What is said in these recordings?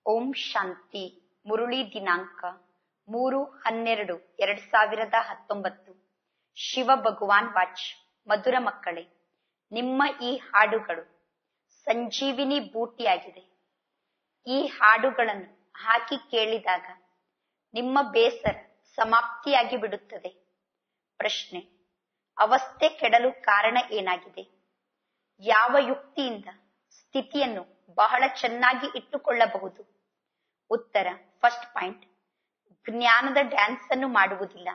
ಓಂ ಶಾಂತಿ ಮುರುಳಿ ದಿನಾಂಕ ಮೂರು ಹನ್ನೆರಡು ಎರಡ್ ಸಾವಿರದ ಹತ್ತೊಂಬತ್ತು ಶಿವ ಭಗವಾನ್ ವಾಚ್ ಮಧುರ ಮಕ್ಕಳೇ ನಿಮ್ಮ ಈ ಹಾಡುಗಳು ಸಂಜೀವಿನಿ ಬೂಟಿಯಾಗಿದೆ ಈ ಹಾಡುಗಳನ್ನು ಹಾಕಿ ಕೇಳಿದಾಗ ನಿಮ್ಮ ಬೇಸರ ಸಮಾಪ್ತಿಯಾಗಿ ಬಿಡುತ್ತದೆ ಪ್ರಶ್ನೆ ಅವಸ್ಥೆ ಕೆಡಲು ಕಾರಣ ಏನಾಗಿದೆ ಯಾವ ಯುಕ್ತಿಯಿಂದ ಸ್ಥಿತಿಯನ್ನು ಬಹಳ ಚೆನ್ನಾಗಿ ಇಟ್ಟುಕೊಳ್ಳಬಹುದು ಉತ್ತರ ಫಸ್ಟ್ ಪಾಯಿಂಟ್ ಜ್ಞಾನದ ಡ್ಯಾನ್ಸ್ ಅನ್ನು ಮಾಡುವುದಿಲ್ಲ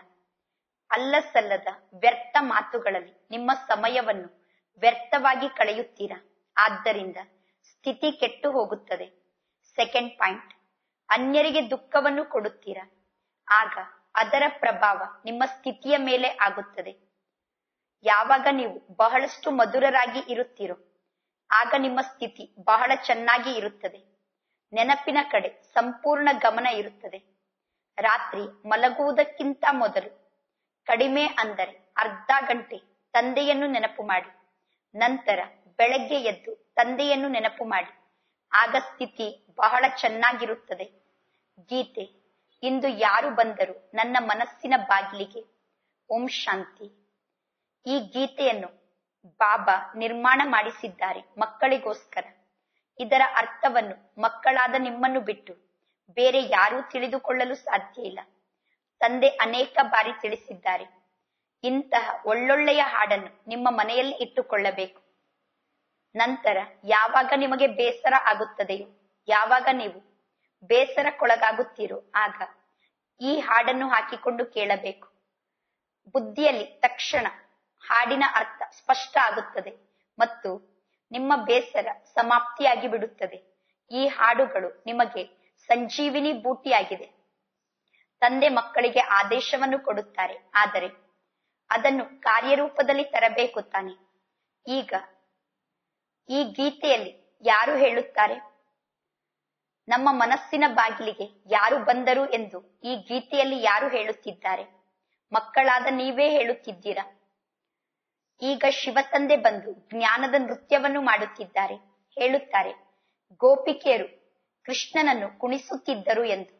ಅಲ್ಲಸಲ್ಲದ ವ್ಯರ್ಥ ಮಾತುಗಳಲ್ಲಿ ನಿಮ್ಮ ಸಮಯವನ್ನು ವ್ಯರ್ಥವಾಗಿ ಕಳೆಯುತ್ತೀರಾ ಆದ್ದರಿಂದ ಸ್ಥಿತಿ ಕೆಟ್ಟು ಹೋಗುತ್ತದೆ ಸೆಕೆಂಡ್ ಪಾಯಿಂಟ್ ಅನ್ಯರಿಗೆ ದುಃಖವನ್ನು ಕೊಡುತ್ತೀರಾ ಆಗ ಅದರ ಪ್ರಭಾವ ನಿಮ್ಮ ಸ್ಥಿತಿಯ ಮೇಲೆ ಆಗುತ್ತದೆ ಯಾವಾಗ ನೀವು ಬಹಳಷ್ಟು ಮಧುರರಾಗಿ ಇರುತ್ತೀರೋ ಆಗ ನಿಮ್ಮ ಸ್ಥಿತಿ ಬಹಳ ಚೆನ್ನಾಗಿ ಇರುತ್ತದೆ ನೆನಪಿನ ಕಡೆ ಸಂಪೂರ್ಣ ಗಮನ ಇರುತ್ತದೆ ರಾತ್ರಿ ಮಲಗುವುದಕ್ಕಿಂತ ಮೊದಲು ಕಡಿಮೆ ಅಂದರೆ ಅರ್ಧ ಗಂಟೆ ತಂದೆಯನ್ನು ನೆನಪು ಮಾಡಿ ನಂತರ ಬೆಳಗ್ಗೆ ಎದ್ದು ತಂದೆಯನ್ನು ನೆನಪು ಮಾಡಿ ಆಗ ಸ್ಥಿತಿ ಬಹಳ ಚೆನ್ನಾಗಿರುತ್ತದೆ ಗೀತೆ ಇಂದು ಯಾರು ಬಂದರು ನನ್ನ ಮನಸ್ಸಿನ ಬಾಗಿಲಿಗೆ ಓಂ ಶಾಂತಿ ಈ ಗೀತೆಯನ್ನು ಬಾಬಾ ನಿರ್ಮಾಣ ಮಾಡಿಸಿದ್ದಾರೆ ಮಕ್ಕಳಿಗೋಸ್ಕರ ಇದರ ಅರ್ಥವನ್ನು ಮಕ್ಕಳಾದ ನಿಮ್ಮನ್ನು ಬಿಟ್ಟು ಬೇರೆ ಯಾರೂ ತಿಳಿದುಕೊಳ್ಳಲು ಸಾಧ್ಯ ಇಲ್ಲ ತಂದೆ ಅನೇಕ ಬಾರಿ ತಿಳಿಸಿದ್ದಾರೆ ಇಂತಹ ಒಳ್ಳೊಳ್ಳೆಯ ಹಾಡನ್ನು ನಿಮ್ಮ ಮನೆಯಲ್ಲಿ ಇಟ್ಟುಕೊಳ್ಳಬೇಕು ನಂತರ ಯಾವಾಗ ನಿಮಗೆ ಬೇಸರ ಆಗುತ್ತದೆಯೋ ಯಾವಾಗ ನೀವು ಬೇಸರಕ್ಕೊಳಗಾಗುತ್ತೀರೋ ಆಗ ಈ ಹಾಡನ್ನು ಹಾಕಿಕೊಂಡು ಕೇಳಬೇಕು ಬುದ್ಧಿಯಲ್ಲಿ ತಕ್ಷಣ ಹಾಡಿನ ಅರ್ಥ ಸ್ಪಷ್ಟ ಆಗುತ್ತದೆ ಮತ್ತು ನಿಮ್ಮ ಬೇಸರ ಸಮಾಪ್ತಿಯಾಗಿ ಬಿಡುತ್ತದೆ ಈ ಹಾಡುಗಳು ನಿಮಗೆ ಸಂಜೀವಿನಿ ಬೂಟಿಯಾಗಿದೆ ತಂದೆ ಮಕ್ಕಳಿಗೆ ಆದೇಶವನ್ನು ಕೊಡುತ್ತಾರೆ ಆದರೆ ಅದನ್ನು ಕಾರ್ಯರೂಪದಲ್ಲಿ ತರಬೇಕು ತಾನೆ ಈಗ ಈ ಗೀತೆಯಲ್ಲಿ ಯಾರು ಹೇಳುತ್ತಾರೆ ನಮ್ಮ ಮನಸ್ಸಿನ ಬಾಗಿಲಿಗೆ ಯಾರು ಬಂದರು ಎಂದು ಈ ಗೀತೆಯಲ್ಲಿ ಯಾರು ಹೇಳುತ್ತಿದ್ದಾರೆ ಮಕ್ಕಳಾದ ನೀವೇ ಹೇಳುತ್ತಿದ್ದೀರಾ ಈಗ ಶಿವತಂದೆ ಬಂದು ಜ್ಞಾನದ ನೃತ್ಯವನ್ನು ಮಾಡುತ್ತಿದ್ದಾರೆ ಹೇಳುತ್ತಾರೆ ಗೋಪಿಕೆಯರು ಕೃಷ್ಣನನ್ನು ಕುಣಿಸುತ್ತಿದ್ದರು ಎಂದು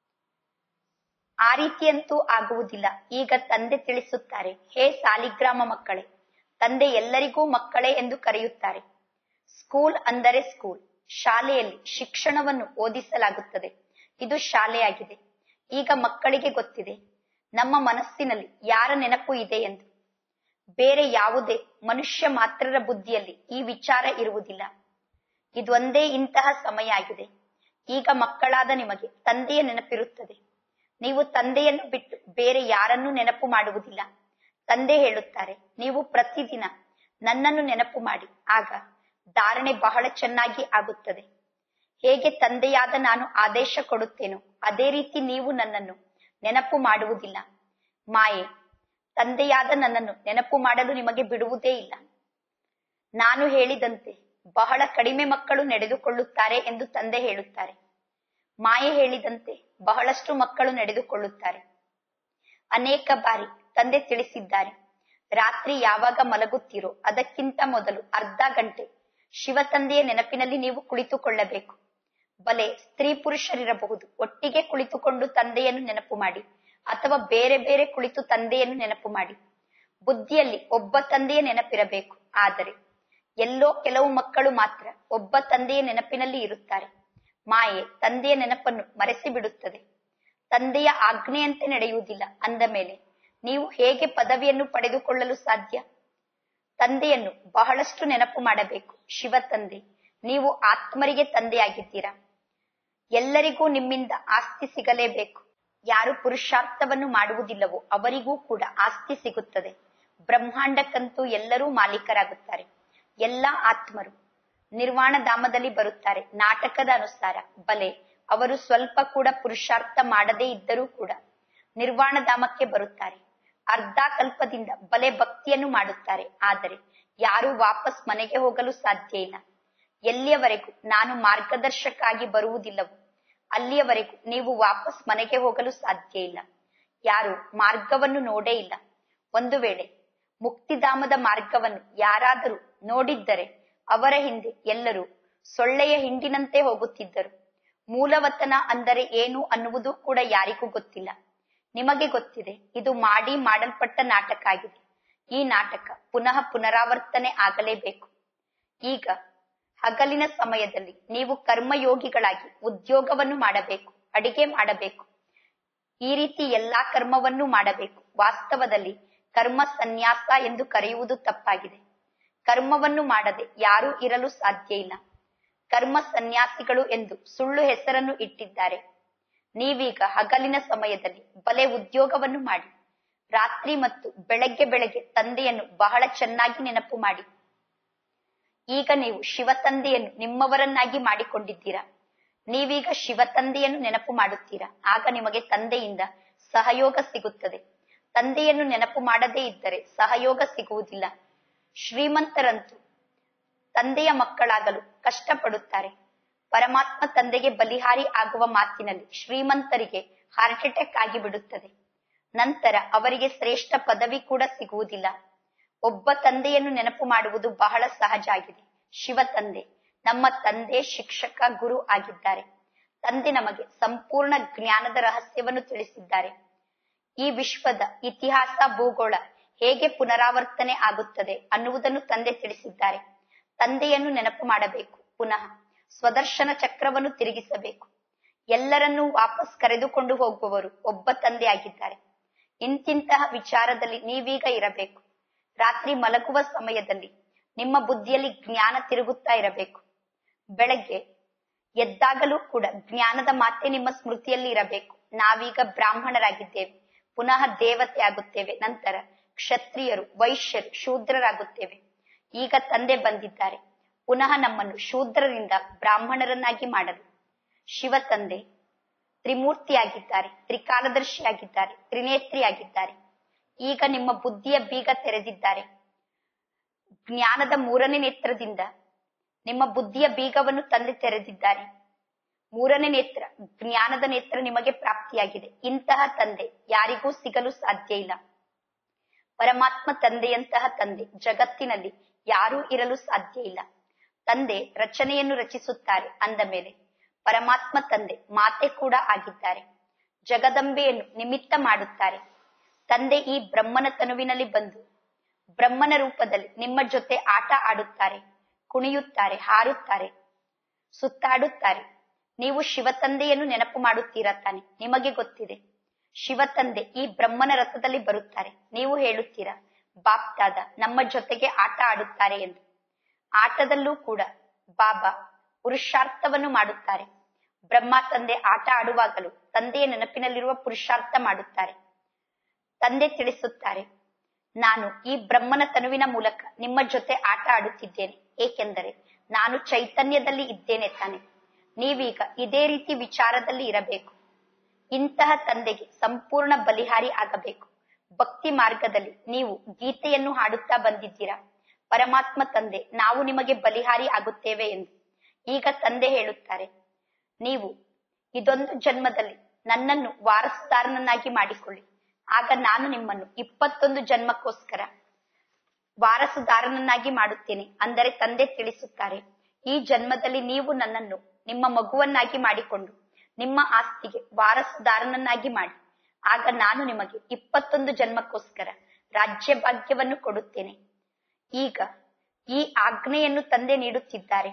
ಆ ರೀತಿಯಂತೂ ಆಗುವುದಿಲ್ಲ ಈಗ ತಂದೆ ತಿಳಿಸುತ್ತಾರೆ ಹೇ ಸಾಲಿಗ್ರಾಮ ಮಕ್ಕಳೇ ತಂದೆ ಎಲ್ಲರಿಗೂ ಮಕ್ಕಳೇ ಎಂದು ಕರೆಯುತ್ತಾರೆ ಸ್ಕೂಲ್ ಅಂದರೆ ಸ್ಕೂಲ್ ಶಾಲೆಯಲ್ಲಿ ಶಿಕ್ಷಣವನ್ನು ಓದಿಸಲಾಗುತ್ತದೆ ಇದು ಶಾಲೆಯಾಗಿದೆ ಈಗ ಮಕ್ಕಳಿಗೆ ಗೊತ್ತಿದೆ ನಮ್ಮ ಮನಸ್ಸಿನಲ್ಲಿ ಯಾರ ನೆನಪು ಇದೆ ಎಂದು ಬೇರೆ ಯಾವುದೇ ಮನುಷ್ಯ ಮಾತ್ರರ ಬುದ್ಧಿಯಲ್ಲಿ ಈ ವಿಚಾರ ಇರುವುದಿಲ್ಲ ಇದೊಂದೇ ಇಂತಹ ಸಮಯ ಆಗಿದೆ ಈಗ ಮಕ್ಕಳಾದ ನಿಮಗೆ ತಂದೆಯ ನೆನಪಿರುತ್ತದೆ ನೀವು ತಂದೆಯನ್ನು ಬಿಟ್ಟು ಬೇರೆ ಯಾರನ್ನೂ ನೆನಪು ಮಾಡುವುದಿಲ್ಲ ತಂದೆ ಹೇಳುತ್ತಾರೆ ನೀವು ಪ್ರತಿದಿನ ನನ್ನನ್ನು ನೆನಪು ಮಾಡಿ ಆಗ ಧಾರಣೆ ಬಹಳ ಚೆನ್ನಾಗಿ ಆಗುತ್ತದೆ ಹೇಗೆ ತಂದೆಯಾದ ನಾನು ಆದೇಶ ಕೊಡುತ್ತೇನೋ ಅದೇ ರೀತಿ ನೀವು ನನ್ನನ್ನು ನೆನಪು ಮಾಡುವುದಿಲ್ಲ ಮಾಯೆ ತಂದೆಯಾದ ನನ್ನನ್ನು ನೆನಪು ಮಾಡಲು ನಿಮಗೆ ಬಿಡುವುದೇ ಇಲ್ಲ ನಾನು ಹೇಳಿದಂತೆ ಬಹಳ ಕಡಿಮೆ ಮಕ್ಕಳು ನಡೆದುಕೊಳ್ಳುತ್ತಾರೆ ಎಂದು ತಂದೆ ಹೇಳುತ್ತಾರೆ ಮಾಯೆ ಹೇಳಿದಂತೆ ಬಹಳಷ್ಟು ಮಕ್ಕಳು ನಡೆದುಕೊಳ್ಳುತ್ತಾರೆ ಅನೇಕ ಬಾರಿ ತಂದೆ ತಿಳಿಸಿದ್ದಾರೆ ರಾತ್ರಿ ಯಾವಾಗ ಮಲಗುತ್ತೀರೋ ಅದಕ್ಕಿಂತ ಮೊದಲು ಅರ್ಧ ಗಂಟೆ ಶಿವ ತಂದೆಯ ನೆನಪಿನಲ್ಲಿ ನೀವು ಕುಳಿತುಕೊಳ್ಳಬೇಕು ಬಲೆ ಸ್ತ್ರೀ ಪುರುಷರಿರಬಹುದು ಒಟ್ಟಿಗೆ ಕುಳಿತುಕೊಂಡು ತಂದೆಯನ್ನು ನೆನಪು ಮಾಡಿ ಅಥವಾ ಬೇರೆ ಬೇರೆ ಕುಳಿತು ತಂದೆಯನ್ನು ನೆನಪು ಮಾಡಿ ಬುದ್ಧಿಯಲ್ಲಿ ಒಬ್ಬ ತಂದೆಯ ನೆನಪಿರಬೇಕು ಆದರೆ ಎಲ್ಲೋ ಕೆಲವು ಮಕ್ಕಳು ಮಾತ್ರ ಒಬ್ಬ ತಂದೆಯ ನೆನಪಿನಲ್ಲಿ ಇರುತ್ತಾರೆ ಮಾಯೆ ತಂದೆಯ ನೆನಪನ್ನು ಮರೆಸಿ ಬಿಡುತ್ತದೆ ತಂದೆಯ ಆಜ್ಞೆಯಂತೆ ನಡೆಯುವುದಿಲ್ಲ ಅಂದ ಮೇಲೆ ನೀವು ಹೇಗೆ ಪದವಿಯನ್ನು ಪಡೆದುಕೊಳ್ಳಲು ಸಾಧ್ಯ ತಂದೆಯನ್ನು ಬಹಳಷ್ಟು ನೆನಪು ಮಾಡಬೇಕು ಶಿವ ತಂದೆ ನೀವು ಆತ್ಮರಿಗೆ ತಂದೆಯಾಗಿದ್ದೀರಾ ಎಲ್ಲರಿಗೂ ನಿಮ್ಮಿಂದ ಆಸ್ತಿ ಸಿಗಲೇಬೇಕು ಯಾರು ಪುರುಷಾರ್ಥವನ್ನು ಮಾಡುವುದಿಲ್ಲವೋ ಅವರಿಗೂ ಕೂಡ ಆಸ್ತಿ ಸಿಗುತ್ತದೆ ಬ್ರಹ್ಮಾಂಡಕ್ಕಂತೂ ಎಲ್ಲರೂ ಮಾಲೀಕರಾಗುತ್ತಾರೆ ಎಲ್ಲಾ ಆತ್ಮರು ನಿರ್ವಾಣ ಧಾಮದಲ್ಲಿ ಬರುತ್ತಾರೆ ನಾಟಕದ ಅನುಸಾರ ಬಲೆ ಅವರು ಸ್ವಲ್ಪ ಕೂಡ ಪುರುಷಾರ್ಥ ಮಾಡದೇ ಇದ್ದರೂ ಕೂಡ ನಿರ್ವಾಣ ಧಾಮಕ್ಕೆ ಬರುತ್ತಾರೆ ಅರ್ಧ ಕಲ್ಪದಿಂದ ಬಲೆ ಭಕ್ತಿಯನ್ನು ಮಾಡುತ್ತಾರೆ ಆದರೆ ಯಾರು ವಾಪಸ್ ಮನೆಗೆ ಹೋಗಲು ಸಾಧ್ಯ ಇಲ್ಲ ಎಲ್ಲಿಯವರೆಗೂ ನಾನು ಮಾರ್ಗದರ್ಶಕ ಆಗಿ ಬರುವುದಿಲ್ಲವೋ ಅಲ್ಲಿಯವರೆಗೂ ನೀವು ವಾಪಸ್ ಮನೆಗೆ ಹೋಗಲು ಸಾಧ್ಯ ಇಲ್ಲ ಯಾರು ಮಾರ್ಗವನ್ನು ನೋಡೇ ಇಲ್ಲ ಒಂದು ವೇಳೆ ಮುಕ್ತಿಧಾಮದ ಮಾರ್ಗವನ್ನು ಯಾರಾದರೂ ನೋಡಿದ್ದರೆ ಅವರ ಹಿಂದೆ ಎಲ್ಲರೂ ಸೊಳ್ಳೆಯ ಹಿಂಡಿನಂತೆ ಹೋಗುತ್ತಿದ್ದರು ಮೂಲವತನ ಅಂದರೆ ಏನು ಅನ್ನುವುದು ಕೂಡ ಯಾರಿಗೂ ಗೊತ್ತಿಲ್ಲ ನಿಮಗೆ ಗೊತ್ತಿದೆ ಇದು ಮಾಡಿ ಮಾಡಲ್ಪಟ್ಟ ನಾಟಕ ಆಗಿದೆ ಈ ನಾಟಕ ಪುನಃ ಪುನರಾವರ್ತನೆ ಆಗಲೇಬೇಕು ಈಗ ಹಗಲಿನ ಸಮಯದಲ್ಲಿ ನೀವು ಕರ್ಮಯೋಗಿಗಳಾಗಿ ಉದ್ಯೋಗವನ್ನು ಮಾಡಬೇಕು ಅಡಿಗೆ ಮಾಡಬೇಕು ಈ ರೀತಿ ಎಲ್ಲಾ ಕರ್ಮವನ್ನು ಮಾಡಬೇಕು ವಾಸ್ತವದಲ್ಲಿ ಕರ್ಮ ಸನ್ಯಾಸ ಎಂದು ಕರೆಯುವುದು ತಪ್ಪಾಗಿದೆ ಕರ್ಮವನ್ನು ಮಾಡದೆ ಯಾರೂ ಇರಲು ಸಾಧ್ಯ ಇಲ್ಲ ಕರ್ಮ ಸನ್ಯಾಸಿಗಳು ಎಂದು ಸುಳ್ಳು ಹೆಸರನ್ನು ಇಟ್ಟಿದ್ದಾರೆ ನೀವೀಗ ಹಗಲಿನ ಸಮಯದಲ್ಲಿ ಬಲೆ ಉದ್ಯೋಗವನ್ನು ಮಾಡಿ ರಾತ್ರಿ ಮತ್ತು ಬೆಳಗ್ಗೆ ಬೆಳಗ್ಗೆ ತಂದೆಯನ್ನು ಬಹಳ ಚೆನ್ನಾಗಿ ನೆನಪು ಮಾಡಿ ಈಗ ನೀವು ಶಿವ ತಂದೆಯನ್ನು ನಿಮ್ಮವರನ್ನಾಗಿ ಮಾಡಿಕೊಂಡಿದ್ದೀರಾ ನೀವೀಗ ಶಿವ ತಂದೆಯನ್ನು ನೆನಪು ಮಾಡುತ್ತೀರಾ ಆಗ ನಿಮಗೆ ತಂದೆಯಿಂದ ಸಹಯೋಗ ಸಿಗುತ್ತದೆ ತಂದೆಯನ್ನು ನೆನಪು ಮಾಡದೇ ಇದ್ದರೆ ಸಹಯೋಗ ಸಿಗುವುದಿಲ್ಲ ಶ್ರೀಮಂತರಂತೂ ತಂದೆಯ ಮಕ್ಕಳಾಗಲು ಕಷ್ಟಪಡುತ್ತಾರೆ ಪರಮಾತ್ಮ ತಂದೆಗೆ ಬಲಿಹಾರಿ ಆಗುವ ಮಾತಿನಲ್ಲಿ ಶ್ರೀಮಂತರಿಗೆ ಹಾರ್ಟ್ ಅಟ್ಯಾಕ್ ಆಗಿಬಿಡುತ್ತದೆ ನಂತರ ಅವರಿಗೆ ಶ್ರೇಷ್ಠ ಪದವಿ ಕೂಡ ಸಿಗುವುದಿಲ್ಲ ಒಬ್ಬ ತಂದೆಯನ್ನು ನೆನಪು ಮಾಡುವುದು ಬಹಳ ಸಹಜ ಆಗಿದೆ ಶಿವ ತಂದೆ ನಮ್ಮ ತಂದೆ ಶಿಕ್ಷಕ ಗುರು ಆಗಿದ್ದಾರೆ ತಂದೆ ನಮಗೆ ಸಂಪೂರ್ಣ ಜ್ಞಾನದ ರಹಸ್ಯವನ್ನು ತಿಳಿಸಿದ್ದಾರೆ ಈ ವಿಶ್ವದ ಇತಿಹಾಸ ಭೂಗೋಳ ಹೇಗೆ ಪುನರಾವರ್ತನೆ ಆಗುತ್ತದೆ ಅನ್ನುವುದನ್ನು ತಂದೆ ತಿಳಿಸಿದ್ದಾರೆ ತಂದೆಯನ್ನು ನೆನಪು ಮಾಡಬೇಕು ಪುನಃ ಸ್ವದರ್ಶನ ಚಕ್ರವನ್ನು ತಿರುಗಿಸಬೇಕು ಎಲ್ಲರನ್ನೂ ವಾಪಸ್ ಕರೆದುಕೊಂಡು ಹೋಗುವವರು ಒಬ್ಬ ತಂದೆ ಆಗಿದ್ದಾರೆ ಇಂತಿಂತಹ ವಿಚಾರದಲ್ಲಿ ನೀವೀಗ ಇರಬೇಕು ರಾತ್ರಿ ಮಲಗುವ ಸಮಯದಲ್ಲಿ ನಿಮ್ಮ ಬುದ್ಧಿಯಲ್ಲಿ ಜ್ಞಾನ ತಿರುಗುತ್ತಾ ಇರಬೇಕು ಬೆಳಗ್ಗೆ ಎದ್ದಾಗಲೂ ಕೂಡ ಜ್ಞಾನದ ಮಾತೆ ನಿಮ್ಮ ಸ್ಮೃತಿಯಲ್ಲಿ ಇರಬೇಕು ನಾವೀಗ ಬ್ರಾಹ್ಮಣರಾಗಿದ್ದೇವೆ ಪುನಃ ದೇವತೆ ಆಗುತ್ತೇವೆ ನಂತರ ಕ್ಷತ್ರಿಯರು ವೈಶ್ಯರು ಶೂದ್ರರಾಗುತ್ತೇವೆ ಈಗ ತಂದೆ ಬಂದಿದ್ದಾರೆ ಪುನಃ ನಮ್ಮನ್ನು ಶೂದ್ರರಿಂದ ಬ್ರಾಹ್ಮಣರನ್ನಾಗಿ ಮಾಡಲು ಶಿವ ತಂದೆ ತ್ರಿಮೂರ್ತಿಯಾಗಿದ್ದಾರೆ ತ್ರಿಕಾಲದರ್ಶಿಯಾಗಿದ್ದಾರೆ ತ್ರಿನೇತ್ರಿಯಾಗಿದ್ದಾರೆ ಈಗ ನಿಮ್ಮ ಬುದ್ಧಿಯ ಬೀಗ ತೆರೆದಿದ್ದಾರೆ ಜ್ಞಾನದ ಮೂರನೇ ನೇತ್ರದಿಂದ ನಿಮ್ಮ ಬುದ್ಧಿಯ ಬೀಗವನ್ನು ತಂದೆ ತೆರೆದಿದ್ದಾರೆ ಮೂರನೇ ನೇತ್ರ ಜ್ಞಾನದ ನೇತ್ರ ನಿಮಗೆ ಪ್ರಾಪ್ತಿಯಾಗಿದೆ ಇಂತಹ ತಂದೆ ಯಾರಿಗೂ ಸಿಗಲು ಸಾಧ್ಯ ಇಲ್ಲ ಪರಮಾತ್ಮ ತಂದೆಯಂತಹ ತಂದೆ ಜಗತ್ತಿನಲ್ಲಿ ಯಾರೂ ಇರಲು ಸಾಧ್ಯ ಇಲ್ಲ ತಂದೆ ರಚನೆಯನ್ನು ರಚಿಸುತ್ತಾರೆ ಅಂದ ಮೇಲೆ ಪರಮಾತ್ಮ ತಂದೆ ಮಾತೆ ಕೂಡ ಆಗಿದ್ದಾರೆ ಜಗದಂಬೆಯನ್ನು ನಿಮಿತ್ತ ಮಾಡುತ್ತಾರೆ ತಂದೆ ಈ ಬ್ರಹ್ಮನ ತನುವಿನಲ್ಲಿ ಬಂದು ಬ್ರಹ್ಮನ ರೂಪದಲ್ಲಿ ನಿಮ್ಮ ಜೊತೆ ಆಟ ಆಡುತ್ತಾರೆ ಕುಣಿಯುತ್ತಾರೆ ಹಾರುತ್ತಾರೆ ಸುತ್ತಾಡುತ್ತಾರೆ ನೀವು ಶಿವ ತಂದೆಯನ್ನು ನೆನಪು ಮಾಡುತ್ತೀರಾ ತಾನೆ ನಿಮಗೆ ಗೊತ್ತಿದೆ ಶಿವ ತಂದೆ ಈ ಬ್ರಹ್ಮನ ರಥದಲ್ಲಿ ಬರುತ್ತಾರೆ ನೀವು ಹೇಳುತ್ತೀರಾ ಬಾಪ್ದಾದ ನಮ್ಮ ಜೊತೆಗೆ ಆಟ ಆಡುತ್ತಾರೆ ಎಂದು ಆಟದಲ್ಲೂ ಕೂಡ ಬಾಬಾ ಪುರುಷಾರ್ಥವನ್ನು ಮಾಡುತ್ತಾರೆ ಬ್ರಹ್ಮ ತಂದೆ ಆಟ ಆಡುವಾಗಲೂ ತಂದೆಯ ನೆನಪಿನಲ್ಲಿರುವ ಪುರುಷಾರ್ಥ ಮಾಡುತ್ತಾರೆ ತಂದೆ ತಿಳಿಸುತ್ತಾರೆ ನಾನು ಈ ಬ್ರಹ್ಮನ ತನುವಿನ ಮೂಲಕ ನಿಮ್ಮ ಜೊತೆ ಆಟ ಆಡುತ್ತಿದ್ದೇನೆ ಏಕೆಂದರೆ ನಾನು ಚೈತನ್ಯದಲ್ಲಿ ಇದ್ದೇನೆ ತಾನೆ ನೀವೀಗ ಇದೇ ರೀತಿ ವಿಚಾರದಲ್ಲಿ ಇರಬೇಕು ಇಂತಹ ತಂದೆಗೆ ಸಂಪೂರ್ಣ ಬಲಿಹಾರಿ ಆಗಬೇಕು ಭಕ್ತಿ ಮಾರ್ಗದಲ್ಲಿ ನೀವು ಗೀತೆಯನ್ನು ಹಾಡುತ್ತಾ ಬಂದಿದ್ದೀರಾ ಪರಮಾತ್ಮ ತಂದೆ ನಾವು ನಿಮಗೆ ಬಲಿಹಾರಿ ಆಗುತ್ತೇವೆ ಎಂದು ಈಗ ತಂದೆ ಹೇಳುತ್ತಾರೆ ನೀವು ಇದೊಂದು ಜನ್ಮದಲ್ಲಿ ನನ್ನನ್ನು ವಾರಸುದಾರನನ್ನಾಗಿ ಮಾಡಿಕೊಳ್ಳಿ ಆಗ ನಾನು ನಿಮ್ಮನ್ನು ಇಪ್ಪತ್ತೊಂದು ಜನ್ಮಕ್ಕೋಸ್ಕರ ವಾರಸುದಾರನನ್ನಾಗಿ ಮಾಡುತ್ತೇನೆ ಅಂದರೆ ತಂದೆ ತಿಳಿಸುತ್ತಾರೆ ಈ ಜನ್ಮದಲ್ಲಿ ನೀವು ನನ್ನನ್ನು ನಿಮ್ಮ ಮಗುವನ್ನಾಗಿ ಮಾಡಿಕೊಂಡು ನಿಮ್ಮ ಆಸ್ತಿಗೆ ವಾರಸುದಾರನನ್ನಾಗಿ ಮಾಡಿ ಆಗ ನಾನು ನಿಮಗೆ ಇಪ್ಪತ್ತೊಂದು ಜನ್ಮಕ್ಕೋಸ್ಕರ ರಾಜ್ಯ ಭಾಗ್ಯವನ್ನು ಕೊಡುತ್ತೇನೆ ಈಗ ಈ ಆಜ್ಞೆಯನ್ನು ತಂದೆ ನೀಡುತ್ತಿದ್ದಾರೆ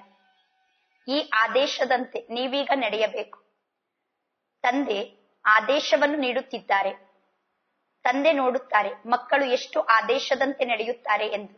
ಈ ಆದೇಶದಂತೆ ನೀವೀಗ ನಡೆಯಬೇಕು ತಂದೆ ಆದೇಶವನ್ನು ನೀಡುತ್ತಿದ್ದಾರೆ ತಂದೆ ನೋಡುತ್ತಾರೆ ಮಕ್ಕಳು ಎಷ್ಟು ಆದೇಶದಂತೆ ನಡೆಯುತ್ತಾರೆ ಎಂದು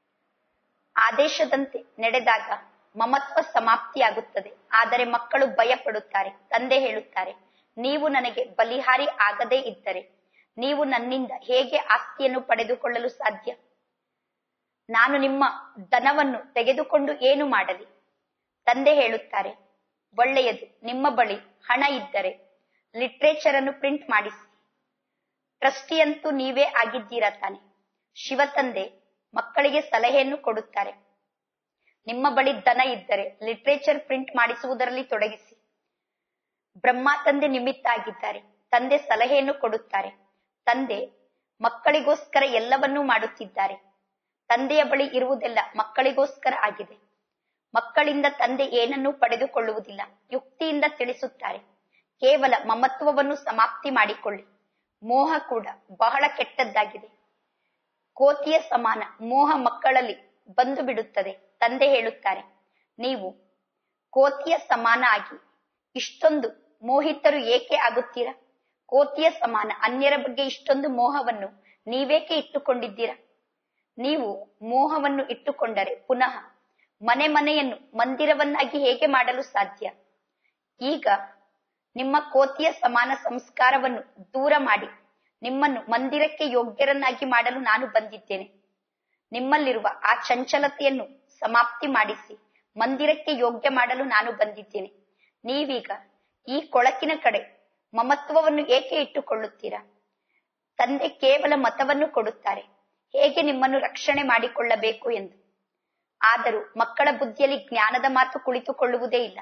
ಆದೇಶದಂತೆ ನಡೆದಾಗ ಮಮತ್ವ ಸಮಾಪ್ತಿಯಾಗುತ್ತದೆ ಆದರೆ ಮಕ್ಕಳು ಭಯ ಪಡುತ್ತಾರೆ ತಂದೆ ಹೇಳುತ್ತಾರೆ ನೀವು ನನಗೆ ಬಲಿಹಾರಿ ಆಗದೇ ಇದ್ದರೆ ನೀವು ನನ್ನಿಂದ ಹೇಗೆ ಆಸ್ತಿಯನ್ನು ಪಡೆದುಕೊಳ್ಳಲು ಸಾಧ್ಯ ನಾನು ನಿಮ್ಮ ಧನವನ್ನು ತೆಗೆದುಕೊಂಡು ಏನು ಮಾಡಲಿ ತಂದೆ ಹೇಳುತ್ತಾರೆ ಒಳ್ಳೆಯದು ನಿಮ್ಮ ಬಳಿ ಹಣ ಇದ್ದರೆ ಲಿಟ್ರೇಚರ್ ಅನ್ನು ಪ್ರಿಂಟ್ ಮಾಡಿಸಿ ಟ್ರಸ್ಟಿಯಂತೂ ನೀವೇ ಆಗಿದ್ದೀರಾ ತಾನೆ ಶಿವ ತಂದೆ ಮಕ್ಕಳಿಗೆ ಸಲಹೆಯನ್ನು ಕೊಡುತ್ತಾರೆ ನಿಮ್ಮ ಬಳಿ ಧನ ಇದ್ದರೆ ಲಿಟ್ರೇಚರ್ ಪ್ರಿಂಟ್ ಮಾಡಿಸುವುದರಲ್ಲಿ ತೊಡಗಿಸಿ ಬ್ರಹ್ಮ ತಂದೆ ನಿಮಿತ್ತ ಆಗಿದ್ದಾರೆ ತಂದೆ ಸಲಹೆಯನ್ನು ಕೊಡುತ್ತಾರೆ ತಂದೆ ಮಕ್ಕಳಿಗೋಸ್ಕರ ಎಲ್ಲವನ್ನೂ ಮಾಡುತ್ತಿದ್ದಾರೆ ತಂದೆಯ ಬಳಿ ಇರುವುದೆಲ್ಲ ಮಕ್ಕಳಿಗೋಸ್ಕರ ಆಗಿದೆ ಮಕ್ಕಳಿಂದ ತಂದೆ ಏನನ್ನೂ ಪಡೆದುಕೊಳ್ಳುವುದಿಲ್ಲ ಯುಕ್ತಿಯಿಂದ ತಿಳಿಸುತ್ತಾರೆ ಕೇವಲ ಮಮತ್ವವನ್ನು ಸಮಾಪ್ತಿ ಮಾಡಿಕೊಳ್ಳಿ ಮೋಹ ಕೂಡ ಬಹಳ ಕೆಟ್ಟದ್ದಾಗಿದೆ ಕೋತಿಯ ಸಮಾನ ಮೋಹ ಮಕ್ಕಳಲ್ಲಿ ಬಂದು ಬಿಡುತ್ತದೆ ತಂದೆ ಹೇಳುತ್ತಾರೆ ನೀವು ಕೋತಿಯ ಸಮಾನ ಆಗಿ ಇಷ್ಟೊಂದು ಮೋಹಿತರು ಏಕೆ ಆಗುತ್ತೀರಾ ಕೋತಿಯ ಸಮಾನ ಅನ್ಯರ ಬಗ್ಗೆ ಇಷ್ಟೊಂದು ಮೋಹವನ್ನು ನೀವೇಕೆ ಇಟ್ಟುಕೊಂಡಿದ್ದೀರಾ ನೀವು ಮೋಹವನ್ನು ಇಟ್ಟುಕೊಂಡರೆ ಪುನಃ ಮನೆ ಮನೆಯನ್ನು ಮಂದಿರವನ್ನಾಗಿ ಹೇಗೆ ಮಾಡಲು ಸಾಧ್ಯ ಈಗ ನಿಮ್ಮ ಕೋತಿಯ ಸಮಾನ ಸಂಸ್ಕಾರವನ್ನು ದೂರ ಮಾಡಿ ನಿಮ್ಮನ್ನು ಮಂದಿರಕ್ಕೆ ಯೋಗ್ಯರನ್ನಾಗಿ ಮಾಡಲು ನಾನು ಬಂದಿದ್ದೇನೆ ನಿಮ್ಮಲ್ಲಿರುವ ಆ ಚಂಚಲತೆಯನ್ನು ಸಮಾಪ್ತಿ ಮಾಡಿಸಿ ಮಂದಿರಕ್ಕೆ ಯೋಗ್ಯ ಮಾಡಲು ನಾನು ಬಂದಿದ್ದೇನೆ ನೀವೀಗ ಈ ಕೊಳಕಿನ ಕಡೆ ಮಮತ್ವವನ್ನು ಏಕೆ ಇಟ್ಟುಕೊಳ್ಳುತ್ತೀರಾ ತಂದೆ ಕೇವಲ ಮತವನ್ನು ಕೊಡುತ್ತಾರೆ ಹೇಗೆ ನಿಮ್ಮನ್ನು ರಕ್ಷಣೆ ಮಾಡಿಕೊಳ್ಳಬೇಕು ಎಂದು ಆದರೂ ಮಕ್ಕಳ ಬುದ್ಧಿಯಲ್ಲಿ ಜ್ಞಾನದ ಮಾತು ಕುಳಿತುಕೊಳ್ಳುವುದೇ ಇಲ್ಲ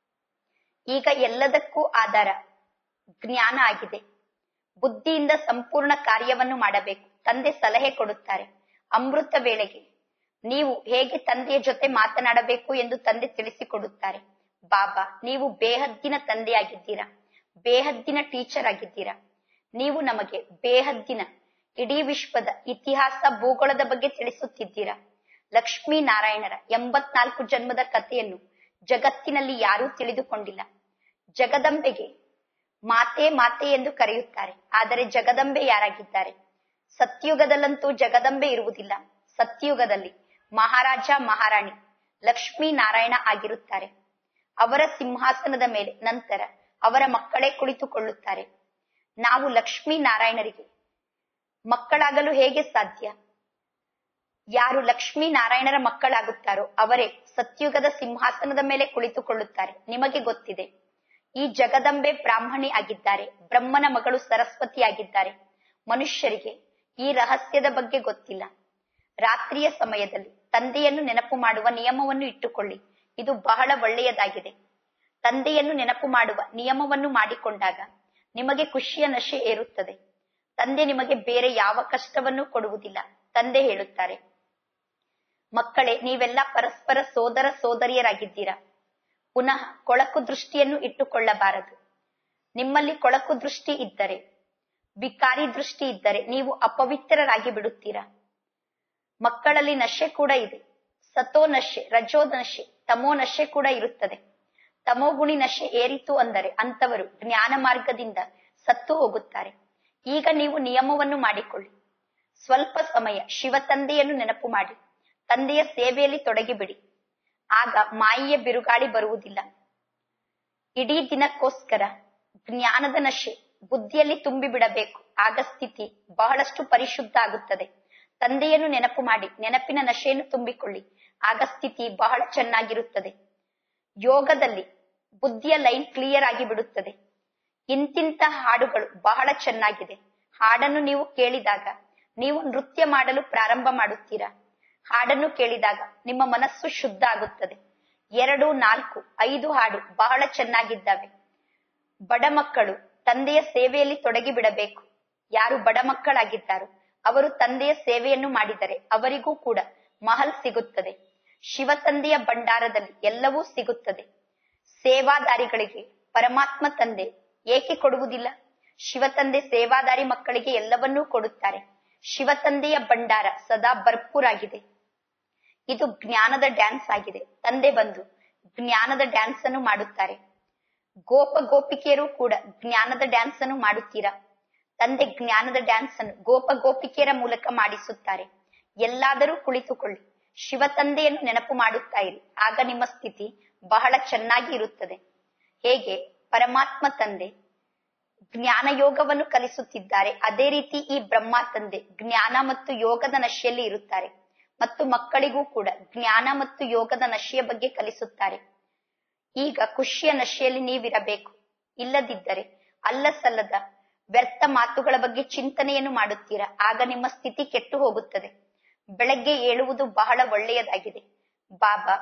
ಈಗ ಎಲ್ಲದಕ್ಕೂ ಆಧಾರ ಜ್ಞಾನ ಆಗಿದೆ ಬುದ್ಧಿಯಿಂದ ಸಂಪೂರ್ಣ ಕಾರ್ಯವನ್ನು ಮಾಡಬೇಕು ತಂದೆ ಸಲಹೆ ಕೊಡುತ್ತಾರೆ ಅಮೃತ ವೇಳೆಗೆ ನೀವು ಹೇಗೆ ತಂದೆಯ ಜೊತೆ ಮಾತನಾಡಬೇಕು ಎಂದು ತಂದೆ ತಿಳಿಸಿಕೊಡುತ್ತಾರೆ ಬಾಬಾ ನೀವು ಬೇಹದ್ದಿನ ತಂದೆಯಾಗಿದ್ದೀರಾ ಬೇಹದ್ದಿನ ಟೀಚರ್ ಆಗಿದ್ದೀರಾ ನೀವು ನಮಗೆ ಬೇಹದ್ದಿನ ಇಡೀ ವಿಶ್ವದ ಇತಿಹಾಸ ಭೂಗೋಳದ ಬಗ್ಗೆ ತಿಳಿಸುತ್ತಿದ್ದೀರಾ ಲಕ್ಷ್ಮೀ ನಾರಾಯಣರ ಎಂಬತ್ನಾಲ್ಕು ಜನ್ಮದ ಕಥೆಯನ್ನು ಜಗತ್ತಿನಲ್ಲಿ ಯಾರೂ ತಿಳಿದುಕೊಂಡಿಲ್ಲ ಜಗದಂಬೆಗೆ ಮಾತೆ ಮಾತೆ ಎಂದು ಕರೆಯುತ್ತಾರೆ ಆದರೆ ಜಗದಂಬೆ ಯಾರಾಗಿದ್ದಾರೆ ಸತ್ಯುಗದಲ್ಲಂತೂ ಜಗದಂಬೆ ಇರುವುದಿಲ್ಲ ಸತ್ಯುಗದಲ್ಲಿ ಮಹಾರಾಜ ಮಹಾರಾಣಿ ಲಕ್ಷ್ಮೀ ನಾರಾಯಣ ಆಗಿರುತ್ತಾರೆ ಅವರ ಸಿಂಹಾಸನದ ಮೇಲೆ ನಂತರ ಅವರ ಮಕ್ಕಳೇ ಕುಳಿತುಕೊಳ್ಳುತ್ತಾರೆ ನಾವು ಲಕ್ಷ್ಮೀ ನಾರಾಯಣರಿಗೆ ಮಕ್ಕಳಾಗಲು ಹೇಗೆ ಸಾಧ್ಯ ಯಾರು ಲಕ್ಷ್ಮೀ ನಾರಾಯಣರ ಮಕ್ಕಳಾಗುತ್ತಾರೋ ಅವರೇ ಸತ್ಯುಗದ ಸಿಂಹಾಸನದ ಮೇಲೆ ಕುಳಿತುಕೊಳ್ಳುತ್ತಾರೆ ನಿಮಗೆ ಗೊತ್ತಿದೆ ಈ ಜಗದಂಬೆ ಬ್ರಾಹ್ಮಣಿ ಆಗಿದ್ದಾರೆ ಬ್ರಹ್ಮನ ಮಗಳು ಸರಸ್ವತಿ ಆಗಿದ್ದಾರೆ ಮನುಷ್ಯರಿಗೆ ಈ ರಹಸ್ಯದ ಬಗ್ಗೆ ಗೊತ್ತಿಲ್ಲ ರಾತ್ರಿಯ ಸಮಯದಲ್ಲಿ ತಂದೆಯನ್ನು ನೆನಪು ಮಾಡುವ ನಿಯಮವನ್ನು ಇಟ್ಟುಕೊಳ್ಳಿ ಇದು ಬಹಳ ಒಳ್ಳೆಯದಾಗಿದೆ ತಂದೆಯನ್ನು ನೆನಪು ಮಾಡುವ ನಿಯಮವನ್ನು ಮಾಡಿಕೊಂಡಾಗ ನಿಮಗೆ ಖುಷಿಯ ನಶೆ ಏರುತ್ತದೆ ತಂದೆ ನಿಮಗೆ ಬೇರೆ ಯಾವ ಕಷ್ಟವನ್ನು ಕೊಡುವುದಿಲ್ಲ ತಂದೆ ಹೇಳುತ್ತಾರೆ ಮಕ್ಕಳೇ ನೀವೆಲ್ಲ ಪರಸ್ಪರ ಸೋದರ ಸೋದರಿಯರಾಗಿದ್ದೀರಾ ಪುನಃ ಕೊಳಕು ದೃಷ್ಟಿಯನ್ನು ಇಟ್ಟುಕೊಳ್ಳಬಾರದು ನಿಮ್ಮಲ್ಲಿ ಕೊಳಕು ದೃಷ್ಟಿ ಇದ್ದರೆ ವಿಕಾರಿ ದೃಷ್ಟಿ ಇದ್ದರೆ ನೀವು ಅಪವಿತ್ರರಾಗಿ ಬಿಡುತ್ತೀರಾ ಮಕ್ಕಳಲ್ಲಿ ನಶೆ ಕೂಡ ಇದೆ ಸತೋ ನಶೆ ರಜೋ ನಶೆ ತಮೋ ನಶೆ ಕೂಡ ಇರುತ್ತದೆ ತಮೋಗುಣಿ ನಶೆ ಏರಿತು ಅಂದರೆ ಅಂತವರು ಜ್ಞಾನ ಮಾರ್ಗದಿಂದ ಸತ್ತು ಹೋಗುತ್ತಾರೆ ಈಗ ನೀವು ನಿಯಮವನ್ನು ಮಾಡಿಕೊಳ್ಳಿ ಸ್ವಲ್ಪ ಸಮಯ ಶಿವ ತಂದೆಯನ್ನು ನೆನಪು ಮಾಡಿ ತಂದೆಯ ಸೇವೆಯಲ್ಲಿ ತೊಡಗಿಬಿಡಿ ಆಗ ಮಾಯಿಯ ಬಿರುಗಾಳಿ ಬರುವುದಿಲ್ಲ ಇಡೀ ದಿನಕ್ಕೋಸ್ಕರ ಜ್ಞಾನದ ನಶೆ ಬುದ್ಧಿಯಲ್ಲಿ ತುಂಬಿ ಬಿಡಬೇಕು ಆಗ ಸ್ಥಿತಿ ಬಹಳಷ್ಟು ಪರಿಶುದ್ಧ ಆಗುತ್ತದೆ ತಂದೆಯನ್ನು ನೆನಪು ಮಾಡಿ ನೆನಪಿನ ನಶೆಯನ್ನು ತುಂಬಿಕೊಳ್ಳಿ ಆಗ ಸ್ಥಿತಿ ಬಹಳ ಚೆನ್ನಾಗಿರುತ್ತದೆ ಯೋಗದಲ್ಲಿ ಬುದ್ಧಿಯ ಲೈನ್ ಕ್ಲಿಯರ್ ಆಗಿ ಬಿಡುತ್ತದೆ ಇಂತಿಂತ ಹಾಡುಗಳು ಬಹಳ ಚೆನ್ನಾಗಿದೆ ಹಾಡನ್ನು ನೀವು ಕೇಳಿದಾಗ ನೀವು ನೃತ್ಯ ಮಾಡಲು ಪ್ರಾರಂಭ ಮಾಡುತ್ತೀರಾ ಹಾಡನ್ನು ಕೇಳಿದಾಗ ನಿಮ್ಮ ಮನಸ್ಸು ಶುದ್ಧ ಆಗುತ್ತದೆ ಎರಡು ನಾಲ್ಕು ಐದು ಹಾಡು ಬಹಳ ಚೆನ್ನಾಗಿದ್ದಾವೆ ಬಡ ಮಕ್ಕಳು ತಂದೆಯ ಸೇವೆಯಲ್ಲಿ ತೊಡಗಿ ಬಿಡಬೇಕು ಯಾರು ಬಡ ಮಕ್ಕಳಾಗಿದ್ದಾರೋ ಅವರು ತಂದೆಯ ಸೇವೆಯನ್ನು ಮಾಡಿದರೆ ಅವರಿಗೂ ಕೂಡ ಮಹಲ್ ಸಿಗುತ್ತದೆ ಶಿವ ತಂದೆಯ ಭಂಡಾರದಲ್ಲಿ ಎಲ್ಲವೂ ಸಿಗುತ್ತದೆ ಸೇವಾದಾರಿಗಳಿಗೆ ಪರಮಾತ್ಮ ತಂದೆ ಏಕೆ ಕೊಡುವುದಿಲ್ಲ ಶಿವ ತಂದೆ ಸೇವಾದಾರಿ ಮಕ್ಕಳಿಗೆ ಎಲ್ಲವನ್ನೂ ಕೊಡುತ್ತಾರೆ ಶಿವ ತಂದೆಯ ಭಂಡಾರ ಸದಾ ಭರ್ಪೂರಾಗಿದೆ ಇದು ಜ್ಞಾನದ ಡ್ಯಾನ್ಸ್ ಆಗಿದೆ ತಂದೆ ಬಂದು ಜ್ಞಾನದ ಡ್ಯಾನ್ಸ್ ಅನ್ನು ಮಾಡುತ್ತಾರೆ ಗೋಪ ಗೋಪಿಕೆಯರು ಕೂಡ ಜ್ಞಾನದ ಡ್ಯಾನ್ಸ್ ಅನ್ನು ಮಾಡುತ್ತೀರಾ ತಂದೆ ಜ್ಞಾನದ ಡ್ಯಾನ್ಸ್ ಅನ್ನು ಗೋಪ ಗೋಪಿಕೆಯರ ಮೂಲಕ ಮಾಡಿಸುತ್ತಾರೆ ಎಲ್ಲಾದರೂ ಕುಳಿತುಕೊಳ್ಳಿ ಶಿವ ತಂದೆಯನ್ನು ನೆನಪು ಮಾಡುತ್ತಾ ಇರಿ ಆಗ ನಿಮ್ಮ ಸ್ಥಿತಿ ಬಹಳ ಚೆನ್ನಾಗಿ ಇರುತ್ತದೆ ಹೇಗೆ ಪರಮಾತ್ಮ ತಂದೆ ಜ್ಞಾನ ಯೋಗವನ್ನು ಕಲಿಸುತ್ತಿದ್ದಾರೆ ಅದೇ ರೀತಿ ಈ ಬ್ರಹ್ಮ ತಂದೆ ಜ್ಞಾನ ಮತ್ತು ಯೋಗದ ನಶೆಯಲ್ಲಿ ಇರುತ್ತಾರೆ ಮತ್ತು ಮಕ್ಕಳಿಗೂ ಕೂಡ ಜ್ಞಾನ ಮತ್ತು ಯೋಗದ ನಶೆಯ ಬಗ್ಗೆ ಕಲಿಸುತ್ತಾರೆ ಈಗ ಖುಷಿಯ ನಶೆಯಲ್ಲಿ ನೀವಿರಬೇಕು ಇಲ್ಲದಿದ್ದರೆ ಅಲ್ಲ ಸಲ್ಲದ ವ್ಯರ್ಥ ಮಾತುಗಳ ಬಗ್ಗೆ ಚಿಂತನೆಯನ್ನು ಮಾಡುತ್ತೀರಾ ಆಗ ನಿಮ್ಮ ಸ್ಥಿತಿ ಕೆಟ್ಟು ಹೋಗುತ್ತದೆ ಬೆಳಗ್ಗೆ ಏಳುವುದು ಬಹಳ ಒಳ್ಳೆಯದಾಗಿದೆ ಬಾಬಾ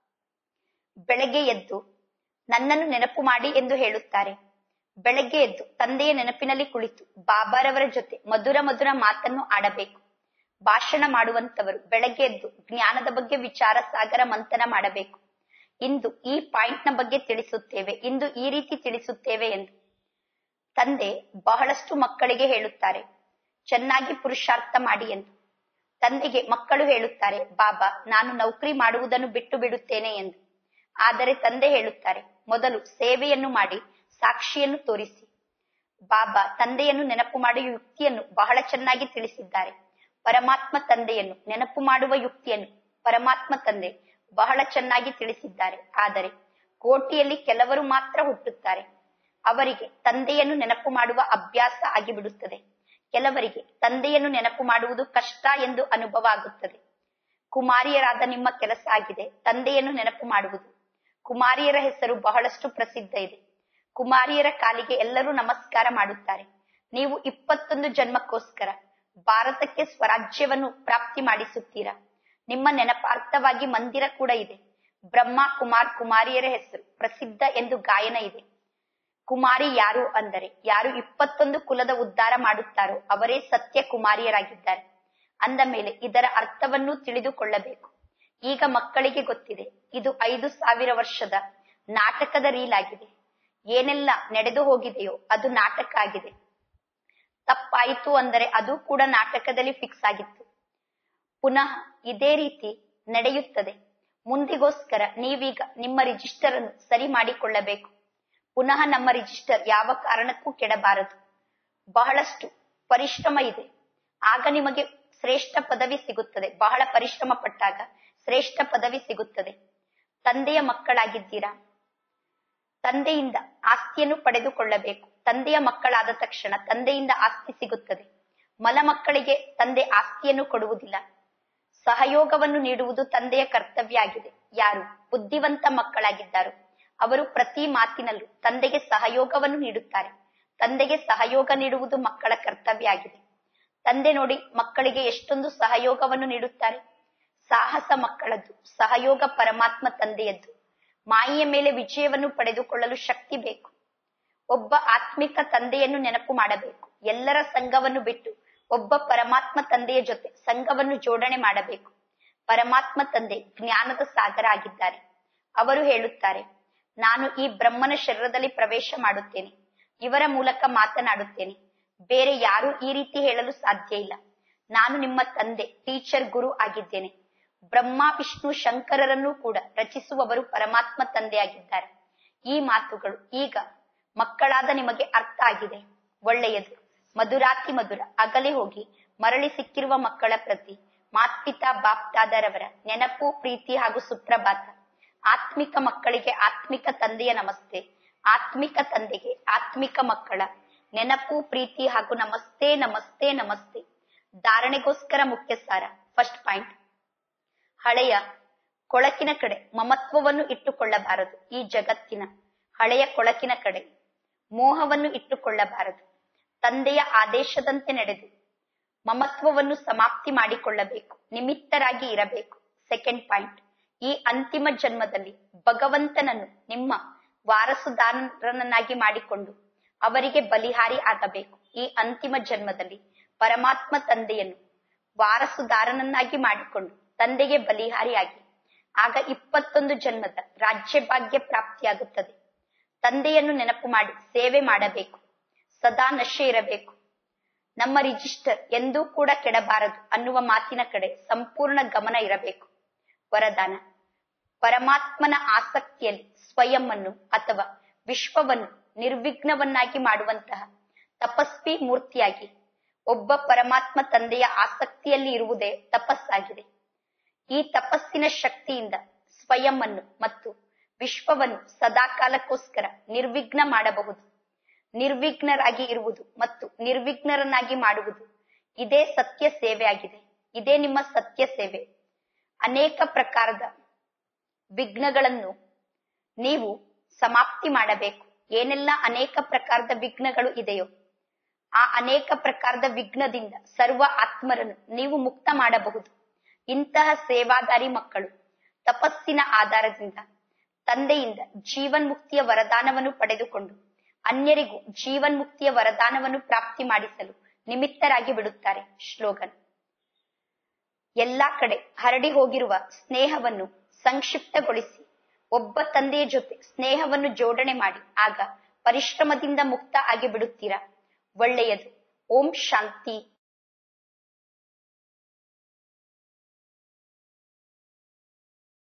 ಬೆಳಗ್ಗೆ ಎದ್ದು ನನ್ನನ್ನು ನೆನಪು ಮಾಡಿ ಎಂದು ಹೇಳುತ್ತಾರೆ ಬೆಳಗ್ಗೆ ಎದ್ದು ತಂದೆಯ ನೆನಪಿನಲ್ಲಿ ಕುಳಿತು ಬಾಬಾರವರ ಜೊತೆ ಮಧುರ ಮಧುರ ಮಾತನ್ನು ಆಡಬೇಕು ಭಾಷಣ ಮಾಡುವಂತವರು ಬೆಳಗ್ಗೆ ಎದ್ದು ಜ್ಞಾನದ ಬಗ್ಗೆ ವಿಚಾರ ಸಾಗರ ಮಂಥನ ಮಾಡಬೇಕು ಇಂದು ಈ ಪಾಯಿಂಟ್ ನ ಬಗ್ಗೆ ತಿಳಿಸುತ್ತೇವೆ ಇಂದು ಈ ರೀತಿ ತಿಳಿಸುತ್ತೇವೆ ಎಂದು ತಂದೆ ಬಹಳಷ್ಟು ಮಕ್ಕಳಿಗೆ ಹೇಳುತ್ತಾರೆ ಚೆನ್ನಾಗಿ ಪುರುಷಾರ್ಥ ಮಾಡಿ ಎಂದು ತಂದೆಗೆ ಮಕ್ಕಳು ಹೇಳುತ್ತಾರೆ ಬಾಬಾ ನಾನು ನೌಕರಿ ಮಾಡುವುದನ್ನು ಬಿಟ್ಟು ಬಿಡುತ್ತೇನೆ ಎಂದು ಆದರೆ ತಂದೆ ಹೇಳುತ್ತಾರೆ ಮೊದಲು ಸೇವೆಯನ್ನು ಮಾಡಿ ಸಾಕ್ಷಿಯನ್ನು ತೋರಿಸಿ ಬಾಬಾ ತಂದೆಯನ್ನು ನೆನಪು ಮಾಡುವ ಯುಕ್ತಿಯನ್ನು ಬಹಳ ಚೆನ್ನಾಗಿ ತಿಳಿಸಿದ್ದಾರೆ ಪರಮಾತ್ಮ ತಂದೆಯನ್ನು ನೆನಪು ಮಾಡುವ ಯುಕ್ತಿಯನ್ನು ಪರಮಾತ್ಮ ತಂದೆ ಬಹಳ ಚೆನ್ನಾಗಿ ತಿಳಿಸಿದ್ದಾರೆ ಆದರೆ ಕೋಟಿಯಲ್ಲಿ ಕೆಲವರು ಮಾತ್ರ ಹುಟ್ಟುತ್ತಾರೆ ಅವರಿಗೆ ತಂದೆಯನ್ನು ನೆನಪು ಮಾಡುವ ಅಭ್ಯಾಸ ಆಗಿಬಿಡುತ್ತದೆ ಕೆಲವರಿಗೆ ತಂದೆಯನ್ನು ನೆನಪು ಮಾಡುವುದು ಕಷ್ಟ ಎಂದು ಅನುಭವ ಆಗುತ್ತದೆ ಕುಮಾರಿಯರಾದ ನಿಮ್ಮ ಕೆಲಸ ಆಗಿದೆ ತಂದೆಯನ್ನು ನೆನಪು ಮಾಡುವುದು ಕುಮಾರಿಯರ ಹೆಸರು ಬಹಳಷ್ಟು ಪ್ರಸಿದ್ಧ ಇದೆ ಕುಮಾರಿಯರ ಕಾಲಿಗೆ ಎಲ್ಲರೂ ನಮಸ್ಕಾರ ಮಾಡುತ್ತಾರೆ ನೀವು ಇಪ್ಪತ್ತೊಂದು ಜನ್ಮಕ್ಕೋಸ್ಕರ ಭಾರತಕ್ಕೆ ಸ್ವರಾಜ್ಯವನ್ನು ಪ್ರಾಪ್ತಿ ಮಾಡಿಸುತ್ತೀರಾ ನಿಮ್ಮ ನೆನಪಾರ್ಥವಾಗಿ ಮಂದಿರ ಕೂಡ ಇದೆ ಬ್ರಹ್ಮ ಕುಮಾರ್ ಕುಮಾರಿಯರ ಹೆಸರು ಪ್ರಸಿದ್ಧ ಎಂದು ಗಾಯನ ಇದೆ ಕುಮಾರಿ ಯಾರು ಅಂದರೆ ಯಾರು ಇಪ್ಪತ್ತೊಂದು ಕುಲದ ಉದ್ಧಾರ ಮಾಡುತ್ತಾರೋ ಅವರೇ ಸತ್ಯ ಕುಮಾರಿಯರಾಗಿದ್ದಾರೆ ಅಂದ ಮೇಲೆ ಇದರ ಅರ್ಥವನ್ನು ತಿಳಿದುಕೊಳ್ಳಬೇಕು ಈಗ ಮಕ್ಕಳಿಗೆ ಗೊತ್ತಿದೆ ಇದು ಐದು ಸಾವಿರ ವರ್ಷದ ನಾಟಕದ ರೀಲ್ ಆಗಿದೆ ಏನೆಲ್ಲ ನಡೆದು ಹೋಗಿದೆಯೋ ಅದು ನಾಟಕ ಆಗಿದೆ ತಪ್ಪಾಯಿತು ಅಂದರೆ ಅದು ಕೂಡ ನಾಟಕದಲ್ಲಿ ಫಿಕ್ಸ್ ಆಗಿತ್ತು ಪುನಃ ಇದೇ ರೀತಿ ನಡೆಯುತ್ತದೆ ಮುಂದಿಗೋಸ್ಕರ ನೀವೀಗ ನಿಮ್ಮ ರಿಜಿಸ್ಟರ್ ಅನ್ನು ಸರಿ ಮಾಡಿಕೊಳ್ಳಬೇಕು ಪುನಃ ನಮ್ಮ ರಿಜಿಸ್ಟರ್ ಯಾವ ಕಾರಣಕ್ಕೂ ಕೆಡಬಾರದು ಬಹಳಷ್ಟು ಪರಿಶ್ರಮ ಇದೆ ಆಗ ನಿಮಗೆ ಶ್ರೇಷ್ಠ ಪದವಿ ಸಿಗುತ್ತದೆ ಬಹಳ ಪರಿಶ್ರಮ ಪಟ್ಟಾಗ ಶ್ರೇಷ್ಠ ಪದವಿ ಸಿಗುತ್ತದೆ ತಂದೆಯ ಮಕ್ಕಳಾಗಿದ್ದೀರಾ ತಂದೆಯಿಂದ ಆಸ್ತಿಯನ್ನು ಪಡೆದುಕೊಳ್ಳಬೇಕು ತಂದೆಯ ಮಕ್ಕಳಾದ ತಕ್ಷಣ ತಂದೆಯಿಂದ ಆಸ್ತಿ ಸಿಗುತ್ತದೆ ಮಲ ಮಕ್ಕಳಿಗೆ ತಂದೆ ಆಸ್ತಿಯನ್ನು ಕೊಡುವುದಿಲ್ಲ ಸಹಯೋಗವನ್ನು ನೀಡುವುದು ತಂದೆಯ ಕರ್ತವ್ಯ ಆಗಿದೆ ಯಾರು ಬುದ್ಧಿವಂತ ಮಕ್ಕಳಾಗಿದ್ದಾರೋ ಅವರು ಪ್ರತಿ ಮಾತಿನಲ್ಲೂ ತಂದೆಗೆ ಸಹಯೋಗವನ್ನು ನೀಡುತ್ತಾರೆ ತಂದೆಗೆ ಸಹಯೋಗ ನೀಡುವುದು ಮಕ್ಕಳ ಕರ್ತವ್ಯ ಆಗಿದೆ ತಂದೆ ನೋಡಿ ಮಕ್ಕಳಿಗೆ ಎಷ್ಟೊಂದು ಸಹಯೋಗವನ್ನು ನೀಡುತ್ತಾರೆ ಸಾಹಸ ಮಕ್ಕಳದ್ದು ಸಹಯೋಗ ಪರಮಾತ್ಮ ತಂದೆಯದ್ದು ಮಾಯೆಯ ಮೇಲೆ ವಿಜಯವನ್ನು ಪಡೆದುಕೊಳ್ಳಲು ಶಕ್ತಿ ಬೇಕು ಒಬ್ಬ ಆತ್ಮಿಕ ತಂದೆಯನ್ನು ನೆನಪು ಮಾಡಬೇಕು ಎಲ್ಲರ ಸಂಘವನ್ನು ಬಿಟ್ಟು ಒಬ್ಬ ಪರಮಾತ್ಮ ತಂದೆಯ ಜೊತೆ ಸಂಘವನ್ನು ಜೋಡಣೆ ಮಾಡಬೇಕು ಪರಮಾತ್ಮ ತಂದೆ ಜ್ಞಾನದ ಸಾಗರ ಆಗಿದ್ದಾರೆ ಅವರು ಹೇಳುತ್ತಾರೆ ನಾನು ಈ ಬ್ರಹ್ಮನ ಶರೀರದಲ್ಲಿ ಪ್ರವೇಶ ಮಾಡುತ್ತೇನೆ ಇವರ ಮೂಲಕ ಮಾತನಾಡುತ್ತೇನೆ ಬೇರೆ ಯಾರು ಈ ರೀತಿ ಹೇಳಲು ಸಾಧ್ಯ ಇಲ್ಲ ನಾನು ನಿಮ್ಮ ತಂದೆ ಟೀಚರ್ ಗುರು ಆಗಿದ್ದೇನೆ ಬ್ರಹ್ಮ ವಿಷ್ಣು ಶಂಕರರನ್ನು ಕೂಡ ರಚಿಸುವವರು ಪರಮಾತ್ಮ ತಂದೆಯಾಗಿದ್ದಾರೆ ಈ ಮಾತುಗಳು ಈಗ ಮಕ್ಕಳಾದ ನಿಮಗೆ ಅರ್ಥ ಆಗಿದೆ ಒಳ್ಳೆಯದು ಮಧುರಾತಿ ಮಧುರ ಅಗಲಿ ಹೋಗಿ ಮರಳಿ ಸಿಕ್ಕಿರುವ ಮಕ್ಕಳ ಪ್ರತಿ ಮಾತ್ಪಿತಾ ಬಾಪ್ತಾದರವರ ನೆನಪು ಪ್ರೀತಿ ಹಾಗೂ ಸುಪ್ರಭಾತ ಆತ್ಮಿಕ ಮಕ್ಕಳಿಗೆ ಆತ್ಮಿಕ ತಂದೆಯ ನಮಸ್ತೆ ಆತ್ಮಿಕ ತಂದೆಗೆ ಆತ್ಮಿಕ ಮಕ್ಕಳ ನೆನಪು ಪ್ರೀತಿ ಹಾಗೂ ನಮಸ್ತೆ ನಮಸ್ತೆ ನಮಸ್ತೆ ಧಾರಣೆಗೋಸ್ಕರ ಮುಖ್ಯ ಸಾರ ಫಸ್ಟ್ ಪಾಯಿಂಟ್ ಹಳೆಯ ಕೊಳಕಿನ ಕಡೆ ಮಮತ್ವವನ್ನು ಇಟ್ಟುಕೊಳ್ಳಬಾರದು ಈ ಜಗತ್ತಿನ ಹಳೆಯ ಕೊಳಕಿನ ಕಡೆ ಮೋಹವನ್ನು ಇಟ್ಟುಕೊಳ್ಳಬಾರದು ತಂದೆಯ ಆದೇಶದಂತೆ ನಡೆದು ಮಮತ್ವವನ್ನು ಸಮಾಪ್ತಿ ಮಾಡಿಕೊಳ್ಳಬೇಕು ನಿಮಿತ್ತರಾಗಿ ಇರಬೇಕು ಸೆಕೆಂಡ್ ಪಾಯಿಂಟ್ ಈ ಅಂತಿಮ ಜನ್ಮದಲ್ಲಿ ಭಗವಂತನನ್ನು ನಿಮ್ಮ ವಾರಸುದಾರನನ್ನಾಗಿ ಮಾಡಿಕೊಂಡು ಅವರಿಗೆ ಬಲಿಹಾರಿ ಆಗಬೇಕು ಈ ಅಂತಿಮ ಜನ್ಮದಲ್ಲಿ ಪರಮಾತ್ಮ ತಂದೆಯನ್ನು ವಾರಸುದಾರನನ್ನಾಗಿ ಮಾಡಿಕೊಂಡು ತಂದೆಗೆ ಬಲಿಹಾರಿಯಾಗಿ ಆಗ ಇಪ್ಪತ್ತೊಂದು ಜನ್ಮದ ರಾಜ್ಯ ಭಾಗ್ಯ ಪ್ರಾಪ್ತಿಯಾಗುತ್ತದೆ ತಂದೆಯನ್ನು ನೆನಪು ಮಾಡಿ ಸೇವೆ ಮಾಡಬೇಕು ಸದಾ ನಶೆ ಇರಬೇಕು ನಮ್ಮ ರಿಜಿಸ್ಟರ್ ಎಂದೂ ಕೂಡ ಕೆಡಬಾರದು ಅನ್ನುವ ಮಾತಿನ ಕಡೆ ಸಂಪೂರ್ಣ ಗಮನ ಇರಬೇಕು ವರದಾನ ಪರಮಾತ್ಮನ ಆಸಕ್ತಿಯಲ್ಲಿ ಸ್ವಯಂ ಅನ್ನು ಅಥವಾ ವಿಶ್ವವನ್ನು ನಿರ್ವಿಘ್ನವನ್ನಾಗಿ ಮಾಡುವಂತಹ ತಪಸ್ವಿ ಮೂರ್ತಿಯಾಗಿ ಒಬ್ಬ ಪರಮಾತ್ಮ ತಂದೆಯ ಆಸಕ್ತಿಯಲ್ಲಿ ಇರುವುದೇ ತಪಸ್ಸಾಗಿದೆ ಈ ತಪಸ್ಸಿನ ಶಕ್ತಿಯಿಂದ ಸ್ವಯಂ ಅನ್ನು ಮತ್ತು ವಿಶ್ವವನ್ನು ಸದಾಕಾಲಕ್ಕೋಸ್ಕರ ನಿರ್ವಿಘ್ನ ಮಾಡಬಹುದು ನಿರ್ವಿಘ್ನರಾಗಿ ಇರುವುದು ಮತ್ತು ನಿರ್ವಿಘ್ನರನ್ನಾಗಿ ಮಾಡುವುದು ಇದೇ ಸತ್ಯ ಸೇವೆ ಆಗಿದೆ ಇದೇ ನಿಮ್ಮ ಸತ್ಯ ಸೇವೆ ಅನೇಕ ಪ್ರಕಾರದ ವಿಘ್ನಗಳನ್ನು ನೀವು ಸಮಾಪ್ತಿ ಮಾಡಬೇಕು ಏನೆಲ್ಲ ಅನೇಕ ಪ್ರಕಾರದ ವಿಘ್ನಗಳು ಇದೆಯೋ ಆ ಅನೇಕ ಪ್ರಕಾರದ ವಿಘ್ನದಿಂದ ಸರ್ವ ಆತ್ಮರನ್ನು ನೀವು ಮುಕ್ತ ಮಾಡಬಹುದು ಇಂತಹ ಸೇವಾದಾರಿ ಮಕ್ಕಳು ತಪಸ್ಸಿನ ಆಧಾರದಿಂದ ತಂದೆಯಿಂದ ಜೀವನ್ ಮುಕ್ತಿಯ ವರದಾನವನ್ನು ಪಡೆದುಕೊಂಡು ಅನ್ಯರಿಗೂ ಜೀವನ್ ಮುಕ್ತಿಯ ವರದಾನವನ್ನು ಪ್ರಾಪ್ತಿ ಮಾಡಿಸಲು ನಿಮಿತ್ತರಾಗಿ ಬಿಡುತ್ತಾರೆ ಶ್ಲೋಗನ್ ಎಲ್ಲಾ ಕಡೆ ಹರಡಿ ಹೋಗಿರುವ ಸ್ನೇಹವನ್ನು ಸಂಕ್ಷಿಪ್ತಗೊಳಿಸಿ ಒಬ್ಬ ತಂದೆಯ ಜೊತೆ ಸ್ನೇಹವನ್ನು ಜೋಡಣೆ ಮಾಡಿ ಆಗ ಪರಿಶ್ರಮದಿಂದ ಮುಕ್ತ ಆಗಿ ಬಿಡುತ್ತೀರಾ ಒಳ್ಳೆಯದು ಓಂ ಶಾಂತಿ